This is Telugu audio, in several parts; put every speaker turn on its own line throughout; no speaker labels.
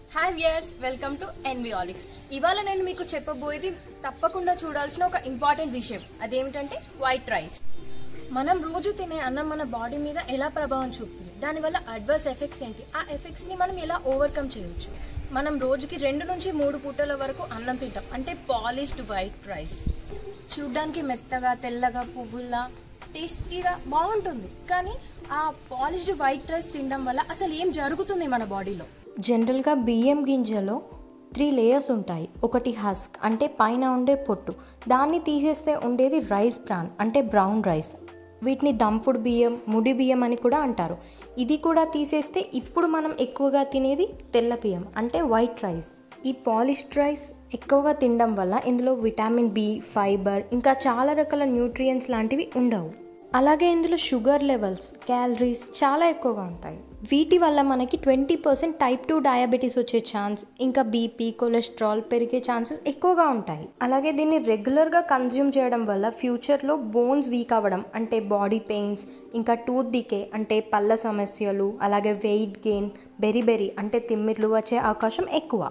హాయ్ వియర్స్ వెల్కమ్ టు ఎన్వియాలిక్స్ ఇవాళ నేను మీకు చెప్పబోయేది తప్పకుండా చూడాల్సిన ఒక ఇంపార్టెంట్ విషయం అదేమిటంటే వైట్ రైస్ మనం రోజు తినే అన్నం మన బాడీ మీద ఎలా ప్రభావం చూపుతుంది దానివల్ల అడ్వర్స్ ఎఫెక్ట్స్ ఏంటి ఆ ఎఫెక్ట్స్ని మనం ఎలా ఓవర్కమ్ చేయొచ్చు మనం రోజుకి రెండు నుంచి మూడు పూటల వరకు అన్నం తింటాం అంటే పాలిష్డ్ వైట్ రైస్ చూడ్డానికి మెత్తగా తెల్లగా పువ్వుల్లా టేస్టీగా బాగుంటుంది కానీ ఆ పాలిష్డ్ వైట్ రైస్ తినడం వల్ల అసలు ఏం జరుగుతుంది మన బాడీలో
జనరల్గా బియ్యం గింజలో త్రీ లేయర్స్ ఉంటాయి ఒకటి హస్క్ అంటే పైన ఉండే పొట్టు దాన్ని తీసేస్తే ఉండేది రైస్ బ్రాన్ అంటే బ్రౌన్ రైస్ వీటిని దంపుడు బియ్యం ముడి బియ్యం అని కూడా అంటారు ఇది కూడా తీసేస్తే ఇప్పుడు మనం ఎక్కువగా తినేది తెల్ల బియ్యం అంటే వైట్ రైస్ ఈ పాలిష్డ్ రైస్ ఎక్కువగా తినడం వల్ల ఇందులో విటామిన్ బి ఫైబర్ ఇంకా చాలా రకాల న్యూట్రియంట్స్ లాంటివి ఉండవు అలాగే ఇందులో షుగర్ లెవెల్స్ క్యాలరీస్ చాలా ఎక్కువగా ఉంటాయి వీటి వల్ల మనకి twenty percent type two diabetes వచ్చే ఛాన్స్ ఇంకా బీపీ కొలెస్ట్రాల్ పెరిగే ఛాన్సెస్ ఎక్కువగా ఉంటాయి అలాగే దీన్ని రెగ్యులర్గా కన్జ్యూమ్ చేయడం వల్ల ఫ్యూచర్లో బోన్స్ వీక్ అవ్వడం అంటే బాడీ పెయిన్స్ ఇంకా టూత్ డికే అంటే పళ్ళ సమస్యలు అలాగే వెయిట్ గెయిన్ బెరీ బెరీ అంటే తిమ్మిర్లు వచ్చే అవకాశం ఎక్కువ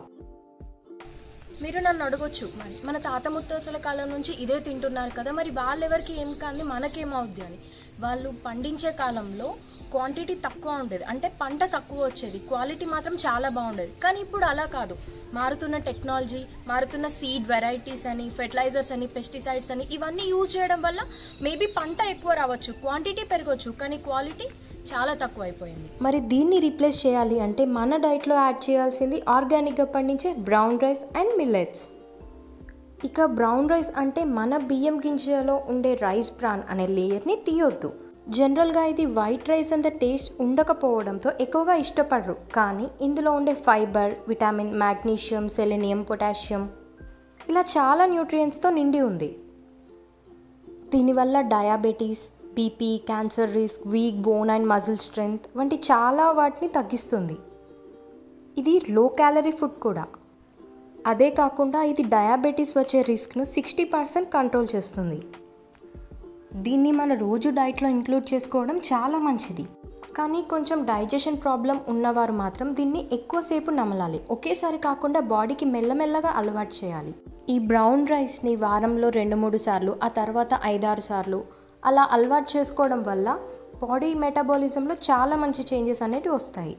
మీరు నన్ను అడగొచ్చు మరి మన తాత ముత్తాతల కాలం నుంచి ఇదే తింటున్నారు కదా మరి వాళ్ళెవరికి ఏం కానీ మనకేమవుద్ది అని వాళ్ళు పండించే కాలంలో క్వాంటిటీ తక్కువ ఉండేది అంటే పంట తక్కువ వచ్చేది క్వాలిటీ మాత్రం చాలా బాగుండేది కానీ ఇప్పుడు అలా కాదు మారుతున్న టెక్నాలజీ మారుతున్న సీడ్ వెరైటీస్ అని ఫెర్టిలైజర్స్ అని పెస్టిసైడ్స్ అని ఇవన్నీ యూజ్ చేయడం వల్ల మేబీ పంట ఎక్కువ రావచ్చు క్వాంటిటీ పెరగవచ్చు కానీ క్వాలిటీ చాలా తక్కువ అయిపోయింది
మరి దీన్ని రీప్లేస్ చేయాలి అంటే మన డైట్లో యాడ్ చేయాల్సింది ఆర్గానిక్గా పండించే బ్రౌన్ రైస్ అండ్ మిల్లెట్స్ ఇక బ్రౌన్ రైస్ అంటే మన బియ్యం గింజలో ఉండే రైస్ బ్రాన్ అనే లేయర్ని తీయొద్దు జనరల్గా ఇది వైట్ రైస్ అంత టేస్ట్ ఉండకపోవడంతో ఎక్కువగా ఇష్టపడరు కానీ ఇందులో ఉండే fibre vitamin magnesium selenium potassium ఇలా చాలా న్యూట్రియంట్స్తో నిండి ఉంది దీనివల్ల diabetes BP cancer risk weak bone and muscle strength వంటి చాలా వాటిని తగ్గిస్తుంది ఇది లో క్యాలరీ ఫుడ్ కూడా అదే కాకుండా ఇది డయాబెటీస్ వచ్చే రిస్క్ను సిక్స్టీ పర్సెంట్ కంట్రోల్ చేస్తుంది దీన్ని మన రోజు డైట్లో ఇంక్లూడ్ చేసుకోవడం చాలా మంచిది కానీ కొంచెం డైజెషన్ ప్రాబ్లం ఉన్నవారు మాత్రం దీన్ని ఎక్కువసేపు నమలాలి ఒకేసారి కాకుండా బాడీకి మెల్లమెల్లగా అలవాటు చేయాలి ఈ బ్రౌన్ రైస్ని వారంలో రెండు మూడు సార్లు ఆ తర్వాత ఐదారు సార్లు అలా అలవాటు చేసుకోవడం వల్ల బాడీ మెటబాలిజంలో చాలా మంచి చేంజెస్ అనేవి వస్తాయి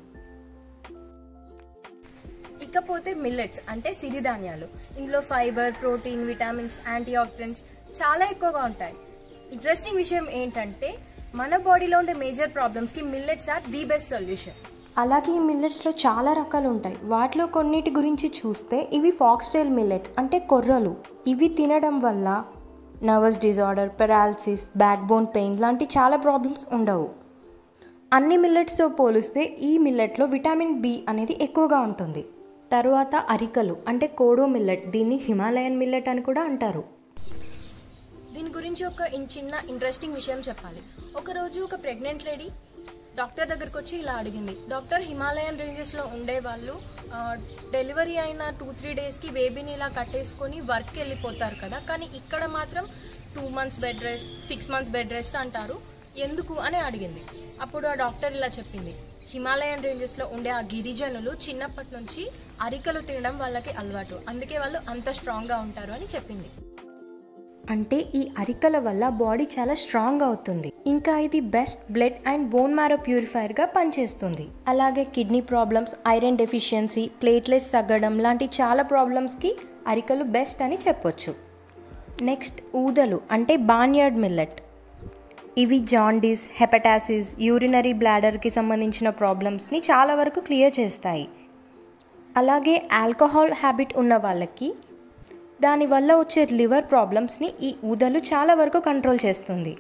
ఇకపోతే మిల్లెట్స్ అంటే సిరిధాన్యాలు ఇందులో fibre protein vitamins antioxidants చాలా ఎక్కువగా ఉంటాయి ఇంట్రెస్టింగ్ విషయం ఏంటంటే మన బాడీలో ఉండే మేజర్ ప్రాబ్లమ్స్కి millets are the best solution
అలాగే ఈ మిల్లెట్స్లో చాలా రకాలు ఉంటాయి వాటిలో కొన్నిటి గురించి చూస్తే ఇవి ఫాక్స్టైల్ మిల్లెట్ అంటే కొర్రలు ఇవి తినడం వల్ల nervous disorder paralysis backbone pain లాంటి చాలా ప్రాబ్లమ్స్ ఉండవు అన్ని మిల్లెట్స్తో పోలిస్తే ఈ మిల్లెట్లో విటామిన్ బి అనేది ఎక్కువగా ఉంటుంది తరువాత అరికలు అంటే కోడో మిల్లెట్ దీన్ని హిమాలయన్ మిల్లెట్ అని కూడా అంటారు
దీని గురించి ఒక ఇన్- చిన్న ఇంట్రెస్టింగ్ విషయం చెప్పాలి ఒకరోజు ఒక ప్రెగ్నెంట్ లేడీ డాక్టర్ దగ్గరకు వచ్చి ఇలా అడిగింది డాక్టర్ హిమాలయన్ రేంజెస్లో ఉండే వాళ్ళు ఆ, డెలివరీ అయిన టూ త్రీ డేస్కి బేబీని ఇలా కట్టేసుకొని వర్క్కి వెళ్ళిపోతారు కదా కానీ ఇక్కడ మాత్రం two months bed rest six months bed rest అంటారు ఎందుకు అని అడిగింది అప్పుడు ఆ డాక్టర్ ఇలా చెప్పింది హిమాలయన్ రేంజెస్లో ఉండే ఆ గిరిజనులు చిన్నప్పటి నుంచి అరికలు తినడం వాళ్ళకి అలవాటు అందుకే వాళ్ళు అంత స్ట్రాంగ్గా ఉంటారు అని చెప్పింది
అంటే ఈ అరికల వల్ల బాడీ చాలా స్ట్రాంగ్ అవుతుంది ఇంకా ఇది best blood and bone marrow ప్యూరిఫైయర్గా పనిచేస్తుంది అలాగే kidney problems iron deficiency platelets తగ్గడం లాంటి చాలా ప్రాబ్లమ్స్కి అరికలు బెస్ట్ అని చెప్పొచ్చు నెక్స్ట్ ఊదలు అంటే బాన్యార్డ్ మిల్లెట్ ఇవి జాండీస్ హెపటాసిస్ యూరినరీ బ్లాడర్కి సంబంధించిన ప్రాబ్లమ్స్ని చాలా వరకు క్లియర్ చేస్తాయి అలాగే ఆల్కహాల్ హ్యాబిట్ ఉన్న వాళ్ళకి దానివల్ల వచ్చే లివర్ ప్రాబ్లమ్స్ని ఈ ఊదలు చాలా వరకు కంట్రోల్ చేస్తుంది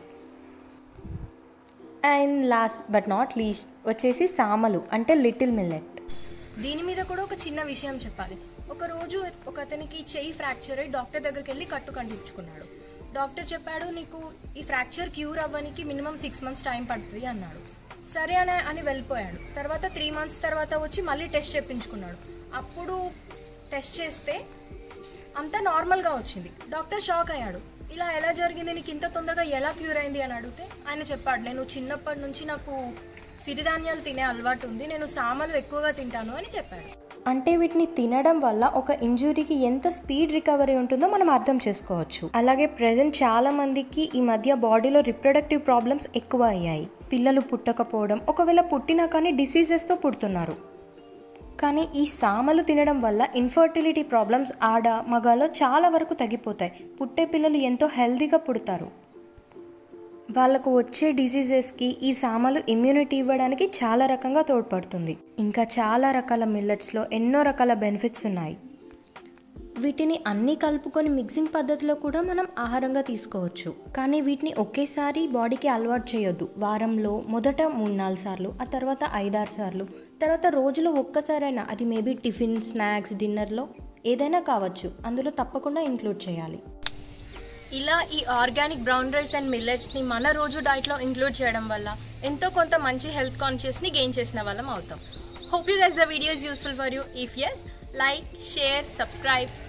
and last but not least వచ్చేసి సామలు అంటే లిటిల్ మిల్లెట్
దీని మీద కూడా ఒక చిన్న విషయం చెప్పాలి ఒక రోజు ఒక అతనికి చెయ్యి ఫ్రాక్చర్ అయ్యి డాక్టర్ దగ్గరికి వెళ్ళి కట్టు కంటించుకున్నాడు డాక్టర్ చెప్పాడు నీకు ఈ ఫ్రాక్చర్ క్యూర్ అవ్వడానికి మినిమం సిక్స్ మంత్స్ టైం పడుతుంది అన్నాడు సరే అని అని వెళ్ళిపోయాడు తర్వాత త్రీ మంత్స్ తర్వాత వచ్చి మళ్ళీ టెస్ట్ చేయించుకున్నాడు అప్పుడు టెస్ట్ చేస్తే అంతా నార్మల్గా వచ్చింది డాక్టర్ షాక్ అయ్యాడు ఇలా ఎలా జరిగింది నీకు ఇంత తొందరగా ఎలా క్యూర్ అయింది అని అడిగితే ఆయన చెప్పాడు నేను చిన్నప్పటి నుంచి నాకు సిరిధాన్యాలు తినే అలవాటు ఉంది నేను సామలు ఎక్కువగా తింటాను అని చెప్పాడు
అంటే వీటిని తినడం వల్ల ఒక ఇంజురీకి ఎంత స్పీడ్ రికవరీ ఉంటుందో మనం అర్థం చేసుకోవచ్చు అలాగే ప్రజెంట్ చాలా మందికి ఈ మధ్య బాడీలో రిప్రొడక్టివ్ ప్రాబ్లమ్స్ ఎక్కువ అయ్యాయి పిల్లలు పుట్టకపోవడం ఒకవేళ పుట్టినా కానీ డిసీజెస్తో పుడుతున్నారు కానీ ఈ సామలు తినడం వల్ల ఇన్ఫర్టిలిటీ ప్రాబ్లమ్స్ ఆడ మగాలో చాలా వరకు తగ్గిపోతాయి పుట్టే పిల్లలు ఎంతో హెల్తీగా పుడతారు వాళ్ళకు వచ్చే డిసీజెస్కి ఈ సామలు ఇమ్యూనిటీ ఇవ్వడానికి చాలా రకంగా తోడ్పడుతుంది ఇంకా చాలా రకాల మిల్లెట్స్లో ఎన్నో రకాల బెనిఫిట్స్ ఉన్నాయి వీటిని అన్నీ కలుపుకొని మిక్సింగ్ పద్ధతిలో కూడా మనం ఆహారంగా తీసుకోవచ్చు కానీ వీటిని ఒకేసారి బాడీకి అలవాటు చేయొద్దు వారంలో మొదట మూడు నాలుగు సార్లు ఆ తర్వాత ఐదారు సార్లు తర్వాత రోజులో ఒక్కసారైనా అది మేబీ టిఫిన్ స్నాక్స్ డిన్నర్లో ఏదైనా కావచ్చు అందులో తప్పకుండా ఇంక్లూడ్ చేయాలి
ఇలా ఈ ఆర్గానిక్ బ్రౌన్ రైస్ అండ్ మిల్లెట్స్ని మన రోజు డైట్లో ఇంక్లూడ్ చేయడం వల్ల ఎంతో కొంత మంచి హెల్త్ కాన్షియస్ని గెయిన్ చేసిన వాళ్ళం అవుతాం hope you guys the videos useful for you if yes like share subscribe